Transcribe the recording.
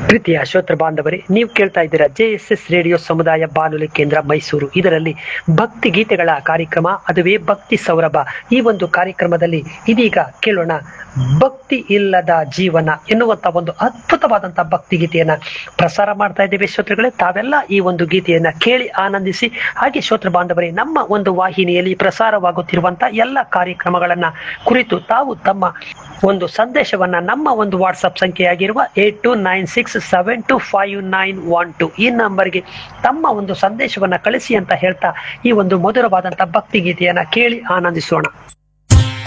ಪ್ರೀತಿಯ ಶ್ರೋತೃ ಬಾಂಧವರೇ ನೀವು ಕೇಳ್ತಾ ಇದ್ದೀರಾ ಜೆ ಎಸ್ ಎಸ್ ರೇಡಿಯೋ ಸಮುದಾಯ ಬಾನುಲಿ ಕೇಂದ್ರ ಮೈಸೂರು ಇದರಲ್ಲಿ ಭಕ್ತಿ ಗೀತೆಗಳ ಕಾರ್ಯಕ್ರಮ ಅದುವೇ ಭಕ್ತಿ ಸೌರಭ ಈ ಒಂದು ಕಾರ್ಯಕ್ರಮದಲ್ಲಿ ಇದೀಗ ಕೇಳೋಣ ಭಕ್ತಿ ಇಲ್ಲದ ಜೀವನ ಎನ್ನುವಂತ ಒಂದು ಅದ್ಭುತವಾದಂತಹ ಭಕ್ತಿ ಗೀತೆಯನ್ನ ಪ್ರಸಾರ ಮಾಡ್ತಾ ಇದ್ದೇವೆ ಶ್ರೋತೃಗಳೇ ತಾವೆಲ್ಲ ಈ ಒಂದು ಗೀತೆಯನ್ನ ಕೇಳಿ ಆನಂದಿಸಿ ಹಾಗೆ ಶ್ರೋತೃ ಬಾಂಧವರೇ ನಮ್ಮ ಒಂದು ವಾಹಿನಿಯಲ್ಲಿ ಪ್ರಸಾರವಾಗುತ್ತಿರುವಂತಹ ಎಲ್ಲ ಕಾರ್ಯಕ್ರಮಗಳನ್ನ ಕುರಿತು ತಾವು ತಮ್ಮ ಒಂದು ಸಂದೇಶವನ್ನ ನಮ್ಮ ಒಂದು ವಾಟ್ಸಪ್ ಸಂಖ್ಯೆಯಾಗಿರುವ eight two nine six seven two five nine one two ಈ ನಂಬರ್ಗೆ ತಮ್ಮ ಒಂದು ಸಂದೇಶವನ್ನ ಕಳಿಸಿ ಅಂತ ಹೇಳ್ತಾ ಈ ಒಂದು ಮಧುರವಾದಂತಹ ಭಕ್ತಿ ಗೀತೆಯನ್ನ ಕೇಳಿ ಆನಂದಿಸೋಣ